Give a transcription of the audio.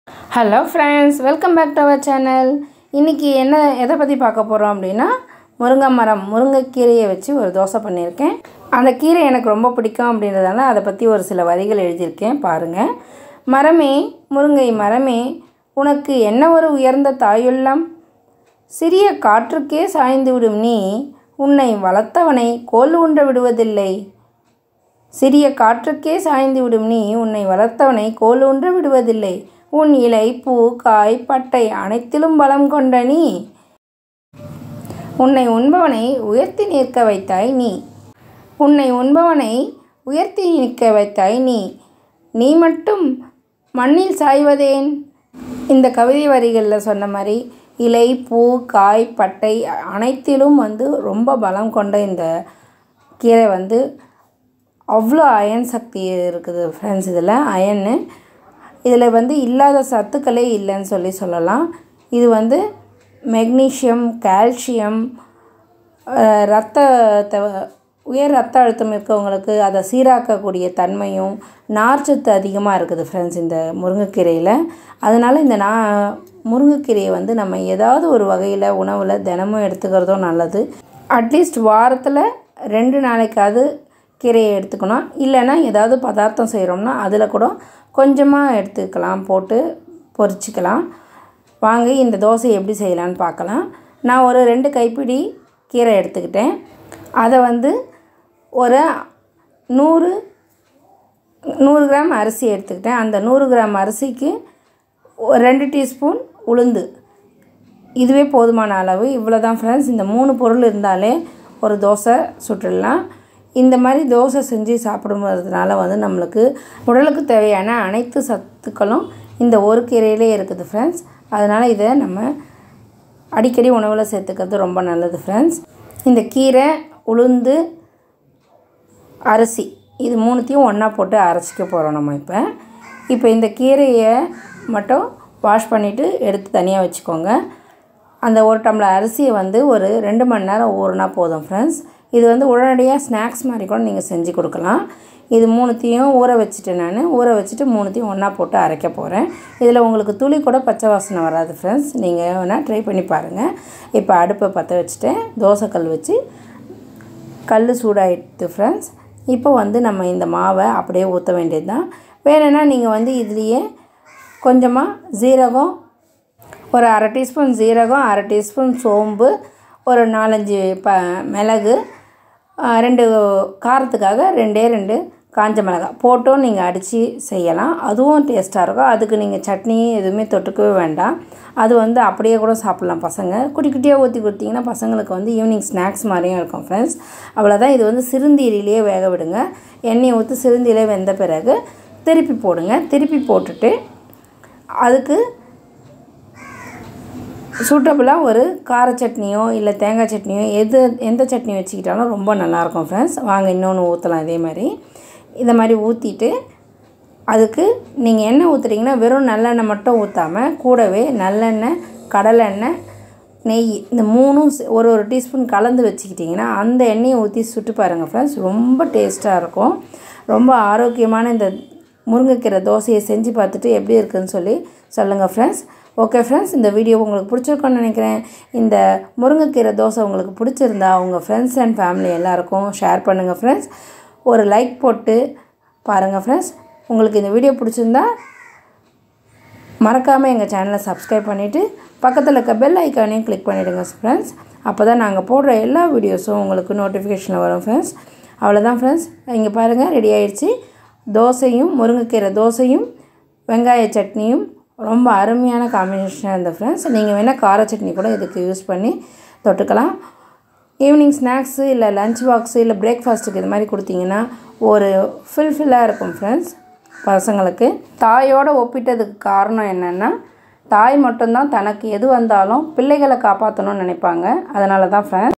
hello friends welcome back to our channel இன்றைக்கி என்ன எதை பற்றி பார்க்க போகிறோம் அப்படின்னா முருங்கை மரம் முருங்கைக்கீரையை வச்சு ஒரு தோசை பண்ணியிருக்கேன் அந்த கீரை எனக்கு ரொம்ப பிடிக்கும் அப்படின்றதால அதை பற்றி ஒரு சில வரிகள் எழுதியிருக்கேன் பாருங்கள் மரமே முருங்கை மரமே உனக்கு என்ன ஒரு உயர்ந்த தாயுள்ளம் சிறிய காற்றுக்கே சாய்ந்து விடும் நீ உன்னை வளர்த்தவனை கோல் ஊன்ற விடுவதில்லை சிறிய காற்றுக்கே சாய்ந்து விடும் நீ உன்னை வளர்த்தவனை கோல் ஊன்ற விடுவதில்லை உன் இலை பூ காய் பட்டை அனைத்திலும் பலம் கொண்ட நீ உன்னை உண்பவனை உயர்த்தி நிற்க வைத்தாய் நீ உன்னை உண்பவனை உயர்த்தி நிற்க வைத்தாய் நீ நீ மட்டும் மண்ணில் சாய்வதேன் இந்த கவிதை வரிகளில் சொன்ன மாதிரி இலை பூ காய் பட்டை அனைத்திலும் வந்து ரொம்ப பலம் கொண்ட இந்த கீரை வந்து அவ்வளோ அயன் சக்தி இருக்குது ஃப்ரெண்ட்ஸ் இதில் அயன்னு இதில் வந்து இல்லாத சத்துக்களே இல்லைன்னு சொல்லி சொல்லலாம் இது வந்து மெக்னீஷியம் கால்சியம் ரத்தத்தை உயர் ரத்த அழுத்தம் இருக்கவங்களுக்கு அதை சீராக்கக்கூடிய தன்மையும் நார்ச்சத்து அதிகமாக இருக்குது ஃப்ரெண்ட்ஸ் இந்த முருங்கைக்கீரையில் அதனால் இந்த நா முருங்கைக்கீரையை வந்து நம்ம ஏதாவது ஒரு வகையில் உணவில் தினமும் எடுத்துக்கிறதும் நல்லது அட்லீஸ்ட் வாரத்தில் ரெண்டு நாளைக்காவது கீரையை எடுத்துக்கணும் இல்லைன்னா ஏதாவது பதார்த்தம் செய்கிறோம்னா அதில் கூட கொஞ்சமாக எடுத்துக்கலாம் போட்டு பொரிச்சிக்கலாம் வாங்க இந்த தோசை எப்படி செய்யலான்னு பார்க்கலாம் நான் ஒரு ரெண்டு கைப்பிடி கீரை எடுத்துக்கிட்டேன் அதை வந்து ஒரு நூறு நூறு கிராம் அரிசி எடுத்துக்கிட்டேன் அந்த நூறு கிராம் அரிசிக்கு ஒரு ரெண்டு டீஸ்பூன் உளுந்து இதுவே போதுமான அளவு இவ்வளோ தான் ஃப்ரெண்ட்ஸ் இந்த மூணு பொருள் இருந்தாலே ஒரு தோசை சுட்டுடலாம் இந்த மாதிரி தோசை செஞ்சு சாப்பிடும்போதுனால வந்து நம்மளுக்கு உடலுக்கு தேவையான அனைத்து சத்துக்களும் இந்த ஒரு கீரையிலே இருக்குது ஃப்ரெண்ட்ஸ் அதனால் இதை நம்ம அடிக்கடி உணவில் சேர்த்துக்கிறது ரொம்ப நல்லது ஃப்ரெண்ட்ஸ் இந்த கீரை உளுந்து அரிசி இது மூணுத்தையும் ஒன்றா போட்டு அரைச்சிக்க போகிறோம் நம்ம இப்போ இப்போ இந்த கீரையை மட்டும் வாஷ் பண்ணிவிட்டு எடுத்து தனியாக வச்சுக்கோங்க அந்த ஒரு டம்ளர் அரிசியை வந்து ஒரு ரெண்டு மணி நேரம் ஊறினா போதும் ஃப்ரெண்ட்ஸ் இது வந்து உடனடியாக ஸ்நாக்ஸ் மாதிரி கூட நீங்கள் செஞ்சு கொடுக்கலாம் இது மூணுத்தையும் ஊற வச்சுட்டு நான் ஊற வச்சுட்டு மூணுத்தையும் ஒன்றா போட்டு அரைக்க போகிறேன் இதில் உங்களுக்கு துளி கூட பச்சை வாசனை வராது ஃப்ரெண்ட்ஸ் நீங்கள் வேணால் ட்ரை பண்ணி பாருங்கள் இப்போ அடுப்பை பற்ற வச்சுட்டேன் தோசைக்கல் வச்சு கல் சூடாகிடுது ஃப்ரெண்ட்ஸ் இப்போ வந்து நம்ம இந்த மாவை அப்படியே ஊற்ற வேண்டியது தான் வேணும்னா நீங்கள் வந்து இதுலேயே கொஞ்சமாக ஜீரகம் ஒரு அரை டீஸ்பூன் ஜீரகம் அரை டீஸ்பூன் சோம்பு ஒரு நாலஞ்சு ப மிளகு ரெண்டு காரத்துக்காக ரெண்டே ரெண்டு காஞ்ச மிளகாய் போட்டும் நீங்கள் அடித்து செய்யலாம் அதுவும் டேஸ்ட்டாக இருக்கும் அதுக்கு நீங்கள் சட்னி எதுவுமே தொட்டுக்கவே வேண்டாம் அது வந்து அப்படியே கூட சாப்பிட்லாம் பசங்க குட்டி குட்டியாக ஊற்றி கொடுத்தீங்கன்னா பசங்களுக்கு வந்து ஈவினிங் ஸ்நாக்ஸ் மாதிரியும் இருக்கும் ஃப்ரெண்ட்ஸ் அவ்வளோதான் இது வந்து சிறுந்தீரிலேயே வேக விடுங்க எண்ணெயை ஊற்றி சிறுந்தீரிலே வெந்த பிறகு திருப்பி போடுங்க திருப்பி போட்டுட்டு அதுக்கு சூட்டபுளாக ஒரு கார சட்னியோ இல்லை தேங்காய் சட்னியோ எது எந்த சட்னி வச்சுக்கிட்டாலும் ரொம்ப நல்லாயிருக்கும் ஃப்ரெண்ட்ஸ் வாங்க இன்னொன்று ஊற்றலாம் இதே மாதிரி இதை மாதிரி ஊற்றிட்டு அதுக்கு நீங்கள் எண்ணெய் ஊற்றுறீங்கன்னா வெறும் நல்லெண்ணெய் மட்டும் ஊற்றாமல் கூடவே நல்லெண்ணெய் கடலெண்ணெய் நெய் இந்த மூணும் ஒரு ஒரு டீஸ்பூன் கலந்து வச்சுக்கிட்டிங்கன்னா அந்த எண்ணெயை ஊற்றி சுட்டு பாருங்கள் ஃப்ரெண்ட்ஸ் ரொம்ப டேஸ்ட்டாக இருக்கும் ரொம்ப ஆரோக்கியமான இந்த முருங்கைக்கீரை தோசையை செஞ்சு பார்த்துட்டு எப்படி இருக்குதுன்னு சொல்லி சொல்லுங்கள் ஃப்ரெண்ட்ஸ் ஓகே ஃப்ரெண்ட்ஸ் இந்த வீடியோ உங்களுக்கு பிடிச்சிருக்கோன்னு நினைக்கிறேன் இந்த முருங்கைக்கீரை தோசை உங்களுக்கு பிடிச்சிருந்தா உங்கள் ஃப்ரெண்ட்ஸ் அண்ட் ஃபேமிலி எல்லாருக்கும் ஷேர் பண்ணுங்கள் ஃப்ரெண்ட்ஸ் ஒரு லைக் போட்டு பாருங்கள் ஃப்ரெண்ட்ஸ் உங்களுக்கு இந்த வீடியோ பிடிச்சிருந்தா மறக்காமல் எங்கள் சேனலை சப்ஸ்கிரைப் பண்ணிவிட்டு பக்கத்தில் இருக்க பெல் ஐக்கானையும் கிளிக் பண்ணிவிடுங்க ஃப்ரெண்ட்ஸ் அப்போ தான் நாங்கள் போடுற எல்லா வீடியோஸும் உங்களுக்கு நோட்டிஃபிகேஷனில் வரும் ஃப்ரெண்ட்ஸ் அவ்வளோதான் ஃப்ரெண்ட்ஸ் இங்கே பாருங்கள் ரெடி ஆயிடுச்சு தோசையும் முருங்கைக்கீரை தோசையும் வெங்காய சட்னியும் ரொம்ப அருமையான காம்பினேஷனாக இருந்த ஃப்ரெண்ட்ஸ் நீங்கள் வேணால் கார சட்னி கூட இதுக்கு யூஸ் பண்ணி தொட்டுக்கலாம் ஈவினிங் ஸ்நாக்ஸு இல்லை லஞ்ச் பாக்ஸு இல்லை பிரேக்ஃபாஸ்ட்டுக்கு இது மாதிரி கொடுத்தீங்கன்னா ஒரு ஃபில்ஃபில்லாக இருக்கும் ஃப்ரெண்ட்ஸ் பசங்களுக்கு தாயோடு ஒப்பிட்டதுக்கு காரணம் என்னென்னா தாய் மட்டும்தான் தனக்கு எது வந்தாலும் பிள்ளைகளை காப்பாற்றணும்னு நினைப்பாங்க அதனால தான் ஃப்ரெண்ட்ஸ்